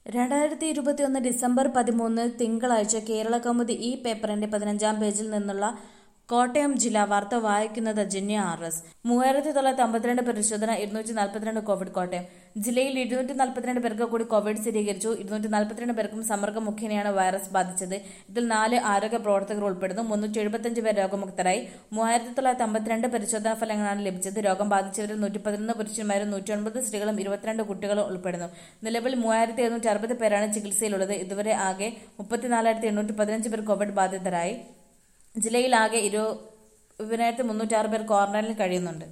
രണ്ടായിരത്തി ഇരുപത്തിയൊന്ന് ഡിസംബർ പതിമൂന്ന് തിങ്കളാഴ്ച കേരള കൗമുദി ഈ പേപ്പറിന്റെ പതിനഞ്ചാം പേജിൽ നിന്നുള്ള കോട്ടയം ജില്ലാ വാർത്ത വായിക്കുന്നത് ജന്യ ആർ എസ് മൂവായിരത്തി തൊള്ളായിരത്തി അമ്പത്തിരണ്ട് പരിശോധന ഇരുന്നൂറ്റി നാൽപ്പത്തിരണ്ട് കോവിഡ് കോട്ടയം ജില്ലയിൽ ഇരുന്നൂറ്റി നാൽപ്പത്തിരണ്ട് പേർക്ക് കൂടി കോവിഡ് സ്ഥിരീകരിച്ചു ഇരുന്നൂറ്റി നാൽപ്പത്തിരണ്ട് പേർക്കും സമ്പർക്കം മുഖേനയാണ് വൈറസ് ബാധിച്ചത് ഇതിൽ നാല് ആരോഗ്യ പ്രവർത്തകർ ഉൾപ്പെടുന്നു മുന്നൂറ്റി എഴുപത്തിയഞ്ച് പേർ രോഗമുക്തരായി മൂവായിരത്തി തൊള്ളായിരത്തി അമ്പത്തിരണ്ട് പരിശോധനാ ഫലങ്ങളാണ് ലഭിച്ചത് രോഗം ബാധിച്ചവരിൽ നൂറ്റി പതിനൊന്ന് പുരുഷന്മാരും നൂറ്റി ഒൻപത് സ്ത്രീകളും ഇരുപത്തിരണ്ട് കുട്ടികളും ഉൾപ്പെടുന്നു നിലവിൽ മൂവായിരത്തി എഴുന്നൂറ്റി അറുപത് പേരാണ് ചികിത്സയിലുള്ളത് ഇതുവരെ ആകെ മുപ്പത്തിനാലായിരത്തി എണ്ണൂറ്റി പതിനഞ്ച് പേർ കോവിഡ് ബാധിതരായി ജില്ലയിൽ ആകെ ഇരുപതിനായിരത്തി മുന്നൂറ്റാറ് പേർ ക്വാറന്റൈനിൽ കഴിയുന്നുണ്ട്